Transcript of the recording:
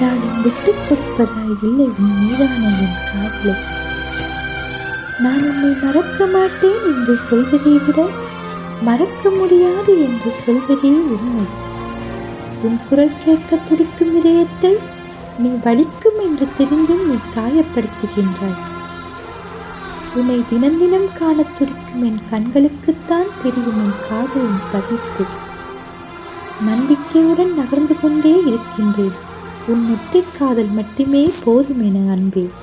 கேட்டாலும் விட்டுக் கொடுப்பதாய் இல்லை உன் மீதான என் காதலை நான் உன்னை மறக்க மாட்டேன் என்று சொல்வதை விட மறக்க முடியாது என்று சொல்வதே உண்மை உன் குரல் கேட்க துடிக்கும் இதயத்தை நீ வலிக்கும் என்று தெரிந்தும் நீ காயப்படுத்துகின்றாய் உன்னை தினம் தினம் காணத் துடிக்கும் என் கண்களுக்குத்தான் தெரியும் உன் காதலின் பகிர்ப்பு நம்பிக்கையுடன் நகர்ந்து கொண்டே இருக்கின்றேன் உன் முட்டிக் காதல் மட்டுமே போதும் என அன்பே